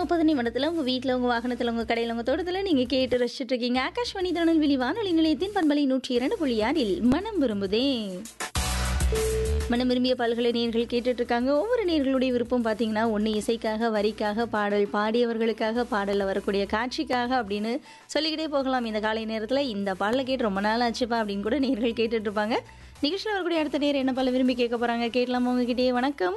முப்பது நிமிடத்தில் உங்கள் வீட்டில் உங்கள் வாகனத்தில் உங்கள் கடையில் உங்கள் தோட்டத்தில் நீங்கள் கேட்டு ரசிச்சுட்டு இருக்கீங்க ஆகாஷ்வாணி திருநெல்வேலி வானொலி நிலையத்தின் பண்பலை நூற்றி இரண்டு புள்ளி ஆறில் மனம் விரும்புதே மனம் விரும்பிய பல்கலை நேர்கள் கேட்டுட்டு இருக்காங்க ஒவ்வொரு நேர்களுடைய விருப்பம் பார்த்தீங்கன்னா ஒன்று இசைக்காக வரிக்காக பாடல் பாடியவர்களுக்காக பாடலில் வரக்கூடிய காட்சிக்காக அப்படின்னு சொல்லிக்கிட்டே போகலாம் இந்த காலை நேரத்தில் இந்த பாடலை கேட்டு ரொம்ப நாள் ஆச்சுப்பா அப்படின்னு கூட நேர்கள் கேட்டுட்டு இருப்பாங்க நிகழ்ச்சியில் வரக்கூடிய அடுத்த நேரம் என்ன பாடல விரும்பி கேட்க போகிறாங்க கேட்கலாமா உங்ககிட்டயே வணக்கம்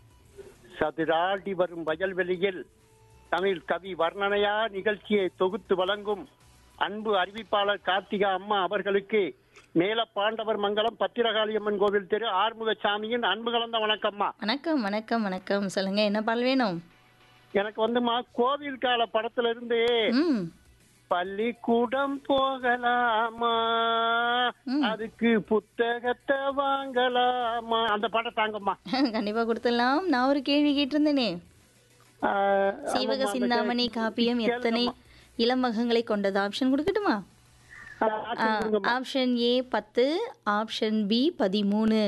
சதுராடி வரும் வயல்வெளியில் தமிழ் கவி வர்ணனையா நிகழ்ச்சியை தொகுத்து வழங்கும் அன்பு அறிவிப்பாளர் கார்த்திகா அம்மா அவர்களுக்கு மேல பாண்டவர் மங்கலம் பத்திரகாளியம்மன் கோவில் தெரு ஆறுமுகசாமியின் அன்பு கலந்த வணக்கம்மா வணக்கம் வணக்கம் வணக்கம் சொல்லுங்க என்ன பாடல் வேணும் எனக்கு வந்துமா கோவில் கால படத்துல இருந்து ம் பள்ளிக்கூடம் போகலாமா அதுக்கு புத்தகத்தை வாங்கலாமா அந்த படம் தாங்கம்மா கண்டிப்பா கொடுத்துடலாம் நான் ஒரு கேள்வி கேட்டிருந்தேனே ஆஹ், சீவக ஆமாம்மா, அந்த சிந்தாமணி காப்பியம் எத்தனை இளமகங்களை கொண்டது ஆப்ஷன் கொடுக்கட்டுமா ஆஹ், ஆட்சி கொடுங்கம்மா. ஆப்ஷன் ஏ பத்து ஆப்ஷன் பி பதிமூணு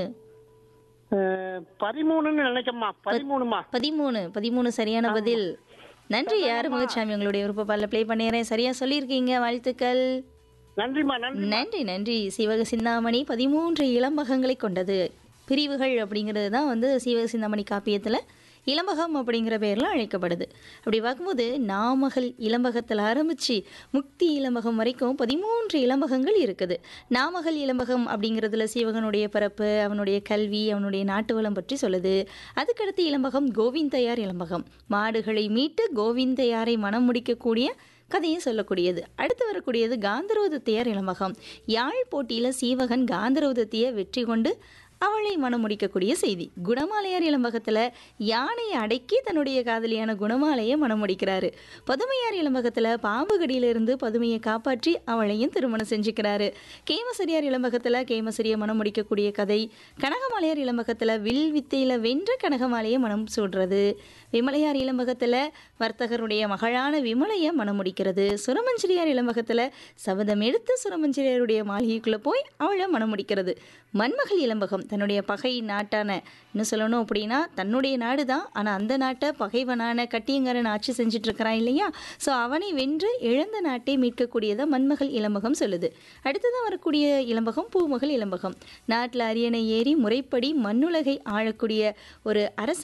ஆஹ், பதிமூணுன்னு நினைக்கம்மா பதிமூணுமா பதிமூணு பதிமூணு சரியான பதில் நன்றி யாரு முகச்சாமி உங்களுடைய விருப்ப பாடல ப்ளே பண்ணிடுறேன் சரியா சொல்லியிருக்கீங்க வாழ்த்துக்கள் நன்றிம்மா நன்றி நன்றி நன்றி சிவக சிந்தாமணி பதிமூன்று இளம்பகங்களை கொண்டது பிரிவுகள் அப்படிங்கிறது தான் வந்து சிவக சிந்தாமணி காப்பியத்தில் இளம்பகம் அப்படிங்கிற பேரில் அழைக்கப்படுது அப்படி பார்க்கும்போது நாமகள் இளம்பகத்தில் ஆரம்பித்து முக்தி இளம்பகம் வரைக்கும் பதிமூன்று இளம்பகங்கள் இருக்குது நாமகள் இளம்பகம் அப்படிங்கிறதுல சிவகனுடைய பரப்பு அவனுடைய கல்வி அவனுடைய நாட்டு வளம் பற்றி சொல்லுது அதுக்கடுத்து இளம்பகம் கோவிந்தையார் இளம்பகம் மாடுகளை மீட்டு கோவிந்தையாரை மனம் முடிக்கக்கூடிய கதையும் சொல்லக்கூடியது அடுத்து வரக்கூடியது காந்தரோதத்தையார் இளமகம் யாழ் போட்டியில் சீவகன் காந்தரோதத்தையை வெற்றி கொண்டு அவளை மனம் முடிக்கக்கூடிய செய்தி குணமாலையார் இளம்பகத்தில் யானையை அடக்கி தன்னுடைய காதலியான குணமாலையை மனம் முடிக்கிறாரு பதுமையார் இளம்பகத்தில் பாம்பு கடியிலிருந்து பதுமையை காப்பாற்றி அவளையும் திருமணம் செஞ்சுக்கிறாரு கேமசரியார் இளம்பகத்தில் கேமசரியை மனம் முடிக்கக்கூடிய கதை கனகமாலையார் இளம்பகத்தில் வில் வித்தையில் வென்ற கனகமாலையை மனம் சூடுறது விமலையார் இளம்பகத்தில் வர்த்தகருடைய மகளான விமலையை மனம் முடிக்கிறது சுரமஞ்சிரியார் இளம்பகத்தில் சபதம் எடுத்து சுரமஞ்சிரியாருடைய மாளிகைக்குள்ளே போய் அவளை மனம் முடிக்கிறது மண்மகள் இளம்பகம் தன்னுடைய பகை நாட்டான இன்னும் சொல்லணும் அப்படின்னா தன்னுடைய நாடு தான் ஆனால் அந்த நாட்டை பகைவனான கட்டியங்காரன் ஆட்சி செஞ்சுட்டு இருக்கிறான் இல்லையா ஸோ அவனை வென்று இழந்த நாட்டை மீட்கக்கூடியதை மண்மகள் இளம்பகம் சொல்லுது அடுத்ததான் வரக்கூடிய இளம்பகம் பூமகள் இளம்பகம் நாட்டில் அரியணை ஏறி முறைப்படி மண்ணுலகை ஆளக்கூடிய ஒரு அரச